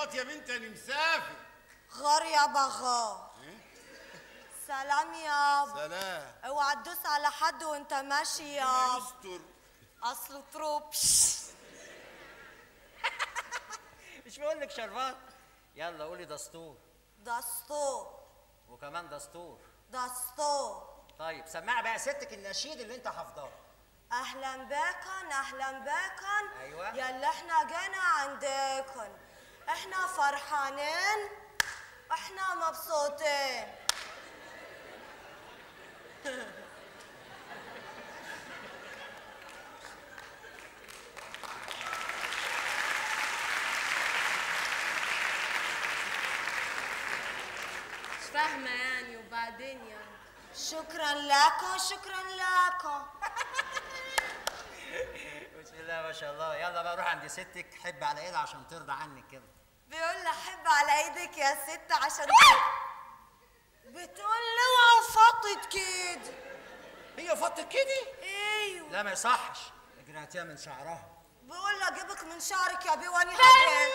صوت يا بنت انا مسافر غار يابا غار سلام يابا سلام اوعى تدوس على حد وانت ماشي يابا يستر اصله تروبش مش بقول لك شربات يلا قولي دستور دستور وكمان دستور دستور طيب سمعي بقى ستك النشيد اللي انت حافظاه اهلا بكن اهلا بكن أيوة. يلا احنا جينا عندكن احنا فرحانين احنا مبسوطين مش فاهمه يعني وبعدين يعني شكرا لكم شكرا لكم بسم الله ما شاء الله يلا بقى روح عند ستك حب على ايدها عشان ترضى عنك كده بيقول لي احب على ايدك يا ست عشان ت- بتقول لي اوعى فطت كده هي فطت كده ايوه لا ما يصحش اجريتيها من شعرها بقول لي اجيبك من شعرك يا بيه واني هجيب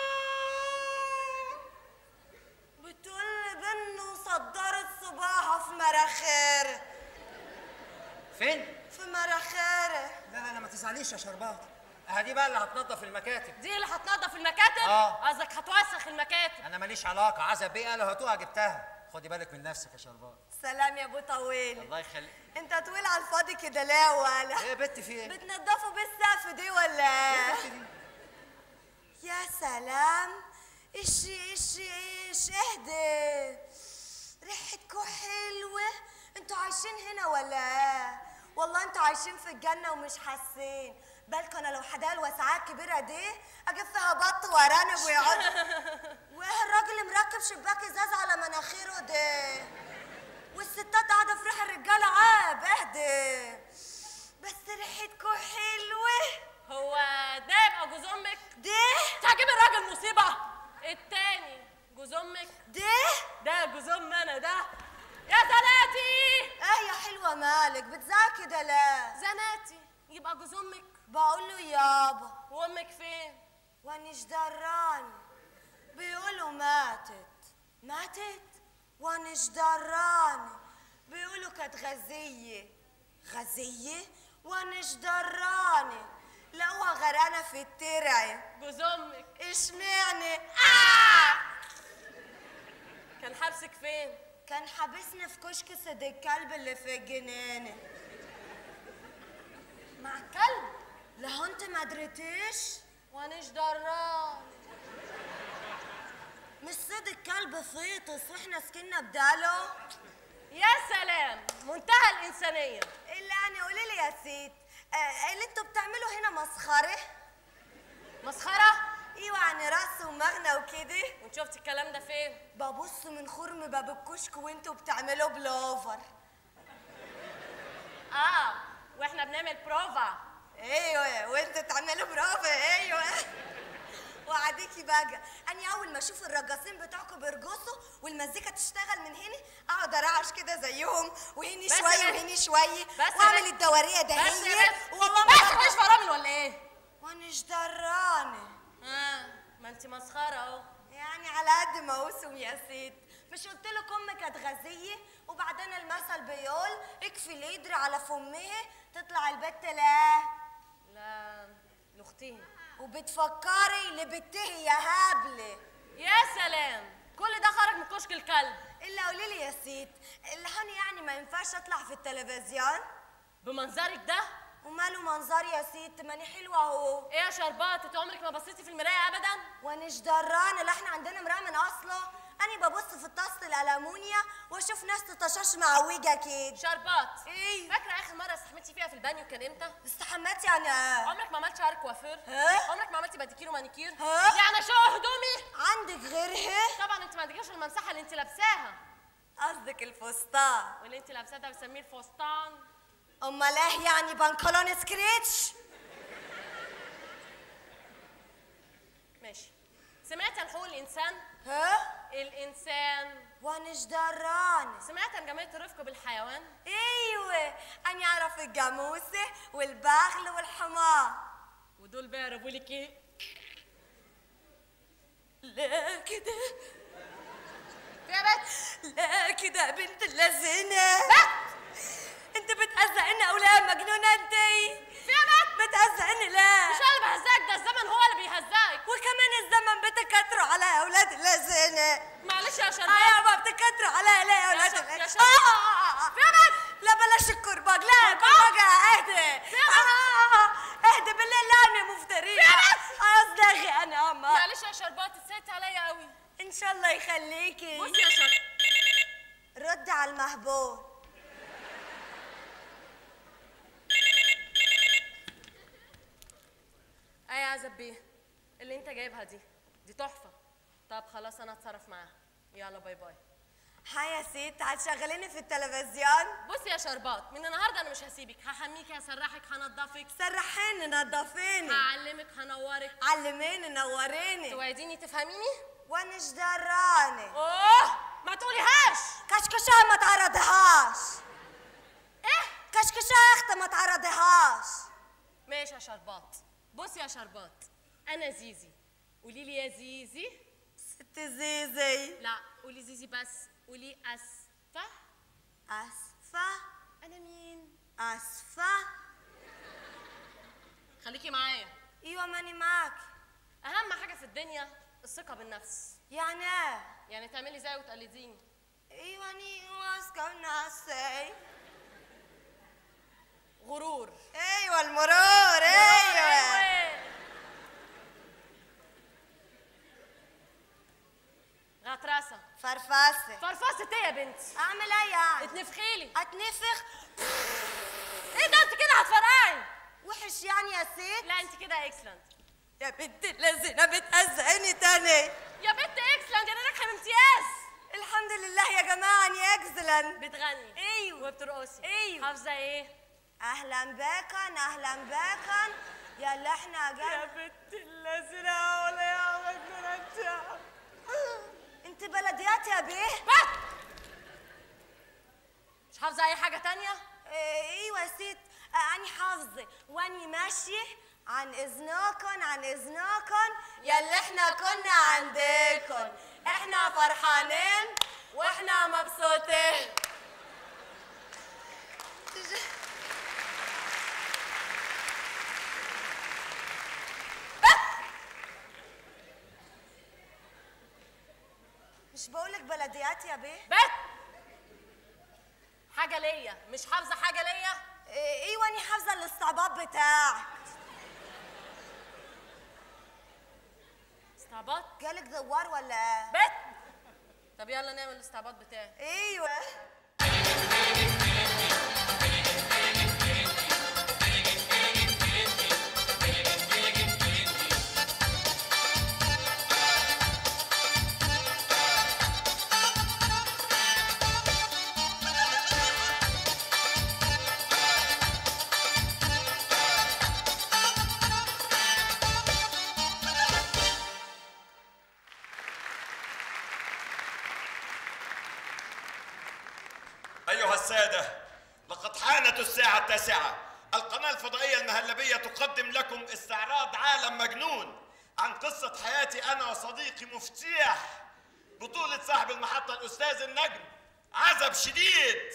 بتقول لي بنو صدرت صباعها في مراخيري فين في مراخيري لا لا لا ما تزعليش يا شربات اهي دي بقى اللي هتنظف المكاتب دي اللي هتنظف المكاتب آه. قصدك هتوسخ المكاتب انا ماليش علاقه عزب بيه قال هاتوها جبتها خدي بالك من نفسك يا شربات سلام يا ابو طويل الله يخليك انت طويل على الفاضي كده ليه ولا ايه يا بت في ايه بتنضفوا بالسقف دي ولا إيه ايه يا بت دي؟ يا سلام ايش ايش ايش اهدى ريحتكوا حلوة انتوا عايشين هنا ولا ايه والله انتوا عايشين في الجنة ومش حاسين بالكم انا لو حدايا الوسعات الكبيرة دي اجيب فيها بط وارانب ويقعد وايه الراجل مركب شباك ازاز على مناخيره ده والستات قاعدة في ريح الرجالة عاب اهدى بس ريحتكوا حلوة هو ده يبقى جوز امك ده انت هتجيب الراجل مصيبه التاني جوز امك ده ده جوز ام انا ده يا زناتي ايه يا حلوة مالك بتزعل كده لا زناتي يبقى جوز امك بقول له يابا وامك فين وانيش دراني بيقولوا ماتت ماتت وانيش دراني بيقولوا كانت غزية غزية وانيش دراني لقوها غرقانة في الترعة جوز امك اشمعنى آه! كان حبسك فين كان حابسني في كشك سيد الكلب اللي في الجنينة مع كلب لهو انت ما دريتيش وانيش دران مش صيد الكلب فيطس واحنا سكننا بداله يا سلام منتهى الانسانيه الا يعني قولي لي يا سيد آه اللي انتوا بتعملوا هنا مسخره مسخره ايوه يعني رقص ومغنى وكده وانت شفتي الكلام ده فين ببص من خرم باب الكشك وانتوا بتعملوا بلوفر اه واحنا بنعمل بروفا ايوه وانتوا تعملوا برافو ايوه وعديكي بقى انا اول ما اشوف الرقاصين بتوعكم بيرقصوا والمزيكا تشتغل من هنا اقعد ارعش كده زيهم وهني بس شويه يا بنت. وهني شويه بس يا واعمل بنت. الدوريه ده بس يا هي بنت والله بس ما مش فرامل ولا ايه وانيش دراني اه ما انت مسخره اهو يعني على قد ما اوسم يا ست مش قلت لك امك كانت غزيه وبعدين المثل بيقول اكفي القدر على فمها تطلع البت لا لا لاختين وبتفكري لبته يا هبله يا سلام كل ده خرج من كشك الكلب الا قولي لي يا ست اللي هاني يعني ما ينفعش اطلع في التلفزيون بمنظرك ده وماله منظري يا ست ماني حلوه اهو ايه يا شربات انت عمرك ما بصيتي في المرايه ابدا وانيش درانه لا احنا عندنا مرايه من اصله انا ببص في طاسه الالمونيا واشوف ناس تطشاش معوجه كده شربات ايه فاكره اخر مره استحملتي فيها في البانيو كان امتى استحمات يعني آه. عمرك ما عملتي شعر كوافير ها؟ عمرك ما عملتي باديكير ومانيكير ها؟ يعني شو هدومي عندك غيرها طبعا انت ما عندكيش المساحه اللي انت لابساها قصدك الفستان واللي انت لابساه ده بنسميه الفستان امال ايه يعني بنطلون سكريتش ماشي سمعت عن حقوق الانسان ها الانسان وانيش درانه سمعت عن جمعيه الرفق بالحيوان ايوه انا اعرف الجاموسه والبغل والحمار ودول بيعرفوا لك ايه لا كده يا بنت لا كده يا بنت اللذينة انت بتهزقني او لا مجنونة انت يا بنت بتهزقني لا مش انا اللي بهزقك ده الزمن هو اللي بيهزقك وكمان الزمن بتكتروا على اولاد اللذينة معلش يا اه شربات يابا بتكتروا على لا اولاد شر- يا اللذينة شر- آه، آه، آه، آه. يا بنت لا بلاش الكرباج لا الكرباج اهدي آه، آه، آه. اهدي بالله لا انا مفترية قصدي انا اما معلش يا شربات اتسيت عليا قوي ان شاء الله يخليكي بصي يا شربات رد على المهبول ايه يا زبيه اللي انت جايبها دي دي تحفه طب خلاص انا هتصرف معاها يلا باي باي هاي يا ست هتشغليني في التلفزيون بصي يا شربات من النهارده انا مش هسيبك هحميكي هسرحك هنضفك سرحيني نضفيني هعلمك هنورك علميني نوريني توعديني تفهميني وانا ايش دراني اوه ما تقوليهاش كشكشها ما تعرضيهاش ايه كشكشها يا اختي ما تعرضيهاش ماشي يا شربات بصي يا شربات انا زيزي قولي لي يا زيزي ست زيزي لا قولي زيزي بس قولي اسفه اسفة انا مين اسفة خليكي معايا ايوه ماني معك اهم حاجه في الدنيا الثقه بالنفس يعني ايه يعني تعملي زي وتقلديني ايوه اني واثقة بنفسي غرور ايوه المرور ايوه أيوة. غطرسه فرفاسة فرفصت ايه يا بنتي اعمل ايه يعني اتنفخيلي اتنفخ ايه ده انت كده هتفرقعي وحش يعني يا ست لا انت كده اكسلنت يا بنت اللذينة بتهزقني تاني يا بنت اكسلنت انا ناجحه بامتياز الحمد لله يا جماعة اني اكسلن بتغني ايوه وبترقصي ايوه. حافظه ايه اهلا بكن اهلا بكن يا اللي احنا جاي بنت اللذينه ولا يا مجنونه انت بلديات يا بيه بس مش حافظه اي حاجه تانية إيه، ايوه يا ست آه، اني حافظه واني ماشيه عن اذنكم عن اذنكم يا اللي احنا كنا عندكم احنا فرحانين واحنا مبسوطين مش بقولك بلديات يا بيه بس حاجه ليا مش حافظه حاجه ليا إيه، ايوه اني حافظه الاستعباط بتاعك استعباط جالك دوار ولا ايه بس طب يلا نعمل الاستعباط بتاعي ايوه أيها السادة لقد حانت الساعة التاسعة القناة الفضائية المهلبية تقدم لكم استعراض عالم مجنون عن قصة حياتي أنا وصديقي مفتيح بطولة صاحب المحطة الأستاذ النجم عزب شديد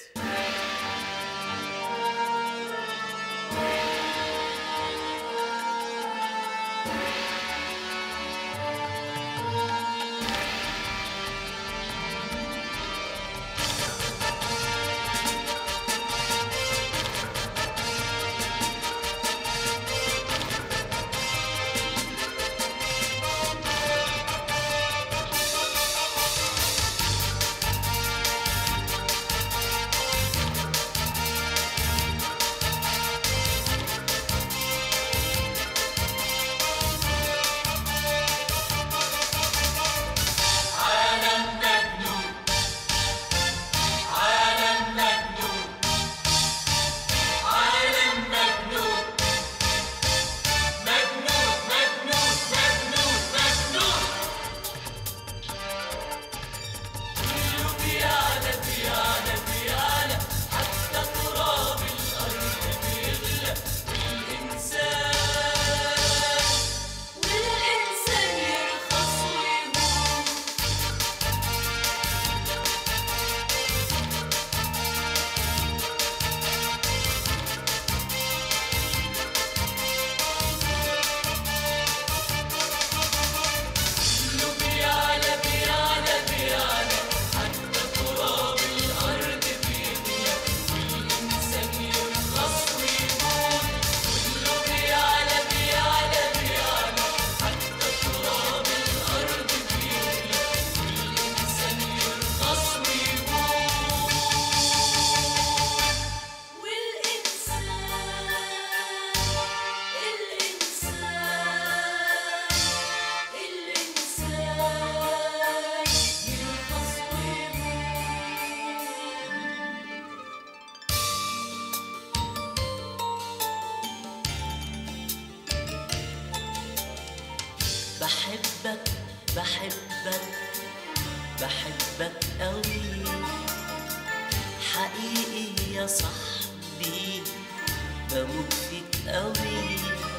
بحبك بحبك بحبك قوي حقيقي يا صاحبي بموت فيك قوي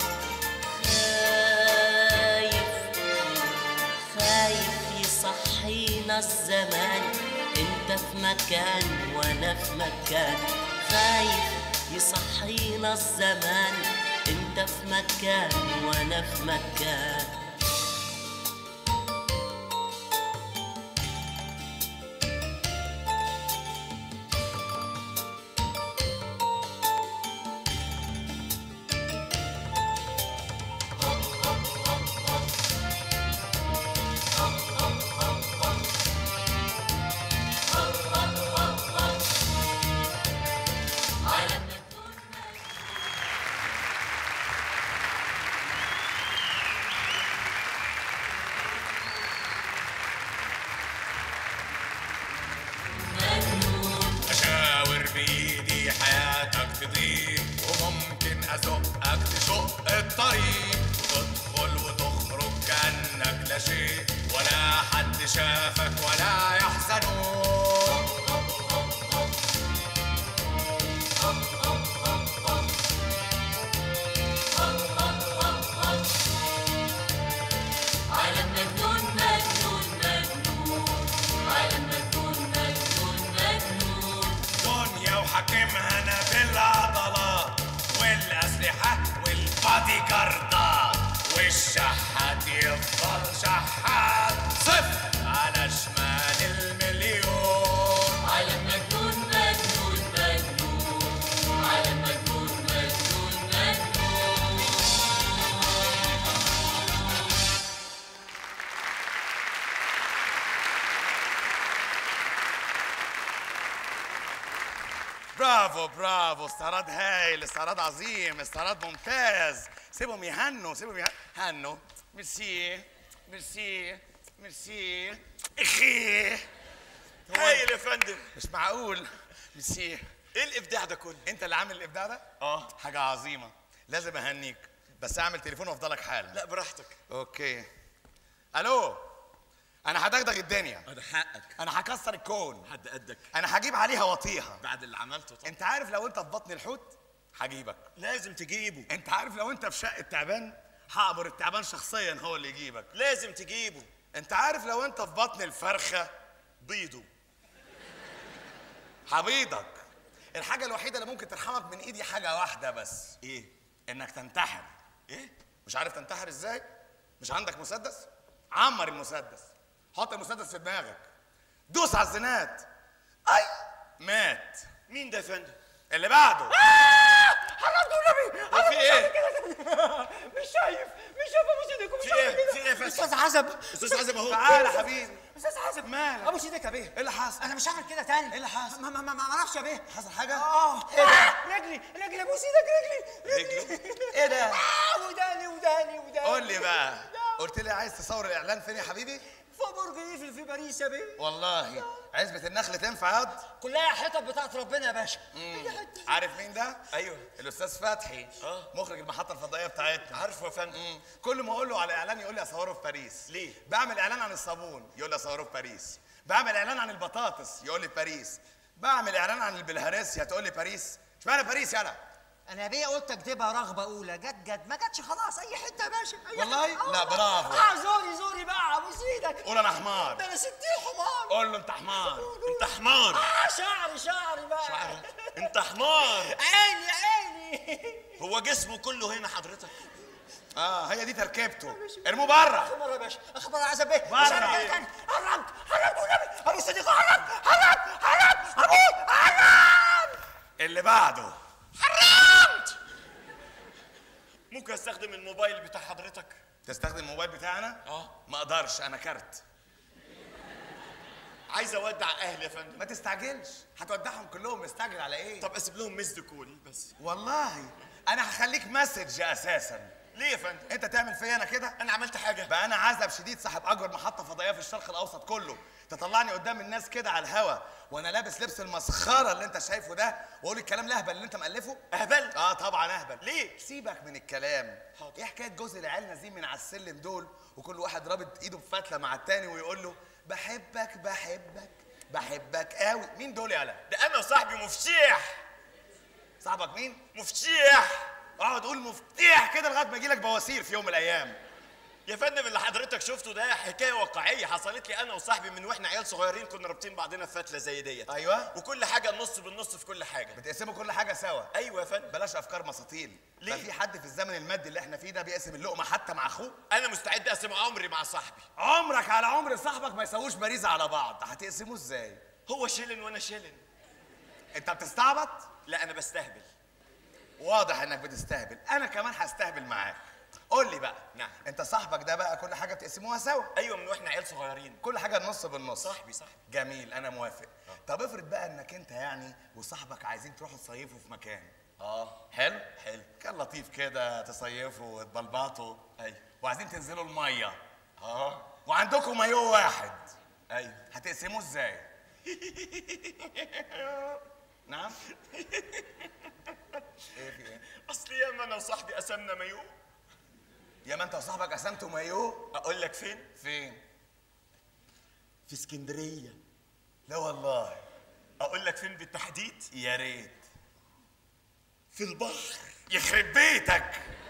خايف خايف يصحينا الزمان انت في مكان وانا في مكان خايف يصحينا الزمان انت في مكان وانا في مكان أشاور بإيدي حياتك تضيق وممكن أزقك تشق الطريق وتدخل وتخرج كأنك لا شيء ولا حد شافك ولا يحزنون عالم مجنون مجنون مجنون عالم مجنون مجنون مجنون دنيا وحاكمها انا بالعضلات والاسلحه والبادي جاردات والشحات يفضل شحات صفر على شمال المليون عالم مجنون مجنون مجنون عالم مجنون مجنون مجنون برافو برافو استعراض هايل استعراض عظيم استعراض ممتاز سيبهم يهنوا سيبهم يهنوا هنوا ميرسي ميرسي ميرسي اخي هايل يا فندم مش معقول ميرسي ايه الابداع ده كله انت اللي عامل الابداع ده اه حاجه عظيمه لازم اهنيك بس اعمل تليفون وافضلك حال لا براحتك اوكي الو انا هدغدغ الدنيا ده حقك انا هكسر الكون حد قدك انا هجيب عليها وطيها بعد اللي عملته طبعا انت عارف لو انت في بطن الحوت هجيبك لازم تجيبه انت عارف لو انت في شقه تعبان هعبر التعبان شخصيا هو اللي يجيبك لازم تجيبه انت عارف لو انت في بطن الفرخه بيضه هبيضك الحاجه الوحيده اللي ممكن ترحمك من ايدي حاجه واحده بس ايه انك تنتحر ايه مش عارف تنتحر ازاي مش عندك مسدس عمر المسدس حط المسدس في دماغك دوس على الزنات اي مات مين ده يا فندم اللي بعده حرمت النبي هو في ايه مش شايف مش شايف ابو سيدك مش في ايه في ايه يا فندم استاذ عزب استاذ عزم اهو تعالى يا حبيبي استاذ عزب مالك؟ ابو سيدك يا بيه ايه اللي حصل انا مش هعمل كده تاني ايه اللي حصل؟ ما ما ما ما اعرفش يا بيه حصل حاجه اه رجلي رجلي ابو سيدك رجلي رجلي ايه ده آه، وداني وداني وداني قول لي بقى قلت لي عايز تصور الاعلان فين يا حبيبي في برج ايفل في باريس يا بيه والله عزبة النخل تنفع ياض كلها حتت بتاعت ربنا يا باشا عارف مين ده ايوه الاستاذ فتحي آه. مخرج المحطه الفضائيه بتاعتنا عارفه يا فندم مم. كل ما اقول له على اعلان يقول لي اصوره في باريس ليه؟ بعمل اعلان عن الصابون يقول لي اصوره في باريس بعمل اعلان عن البطاطس يقول لي باريس بعمل اعلان عن البلهارسيا تقول لي باريس اشمعنى باريس يالا انا يا بيه قلت اكتبها رغبه اولى جت جت ما جاتش خلاص اي حته يا باشا أي والله؟ حتة. آه لا، والله. برافو. اه زوري زوري بقى ابو سيدك قول انا حمار ده انا ستين حمار قول له انت حمار انت حمار اه شعري شعري بقى شعرك. انت حمار عيني عيني هو جسمه كله هنا حضرتك اه هي دي تركيبته ارموه بره اخبار يا باشا اخبار عزب بيه بره. مش هعمل كده تاني حرمت حرمت والنبي ابو صديق حرمت حرمت حرمت ابوي حرمت اللي بعده ممكن استخدم الموبايل بتاع حضرتك تستخدم الموبايل بتاعنا اه ما اقدرش انا كارت عايز اودع اهلي يا فندم ما تستعجلش هتودعهم كلهم مستعجل على ايه طب اسيب لهم مسد كول بس والله انا هخليك مسج اساسا ليه يا فندم انت تعمل فيا انا كده انا عملت حاجه بقى انا عزب شديد صاحب اكبر محطه فضائيه في الشرق الاوسط كله تطلعني قدام الناس كده على الهوا وانا لابس لبس المسخره اللي انت شايفه ده واقول الكلام الاهبل اللي انت مالفه اهبل اه طبعا اهبل ليه؟ سيبك من الكلام حاضر. ايه حكايه جوز العيال نازلين من على السلم دول وكل واحد رابط ايده بفتله مع التاني ويقول له بحبك بحبك بحبك قوي مين دول يالا ده انا وصاحبي مفتيح صاحبك مين مفتيح اقعد قول مفتاح كده لغايه ما يجيلك بواسير في يوم من الايام يا فندم اللي حضرتك شفته ده حكايه واقعيه حصلت لي انا وصاحبي من واحنا عيال صغيرين كنا رابطين بعضنا في فتله زي ديت أيوة. وكل حاجه النص بالنص في كل حاجه بتقسموا كل حاجه سوا ايوه يا فندم بلاش افكار مساطيل ليه؟ ده في حد في الزمن المادي اللي احنا فيه ده بيقسم اللقمه حتى مع اخوه انا مستعد اقسم عمري مع صاحبي عمرك على عمر صاحبك ما يسووش باريزه على بعض هتقسموه ازاي هو شيلن وانا شيلن انت بتستعبط لا انا بستهبل واضح انك بتستهبل انا كمان هستهبل معاك قول لي بقى نعم. انت صاحبك ده بقى كل حاجه بتقسموها سوا ايوه من واحنا عيال صغيرين كل حاجه النص بالنص صاحبي صاحبي جميل انا موافق طب افرض بقى انك انت يعني وصاحبك عايزين تروحوا تصيفوا في مكان اه حلو حلو كان لطيف كده تصيفوا وتبلبطوا ايوه وعايزين تنزلوا الميه اه وعندكم مايو واحد ايوه هتقسموه ازاي نعم ايه في ايه اصل ياما انا وصاحبي قسمنا مايو يا ما انت وصاحبك قسمتوا مايو اقول لك فين فين في اسكندريه لا والله اقول لك فين بالتحديد يا ريت في البحر يخرب بيتك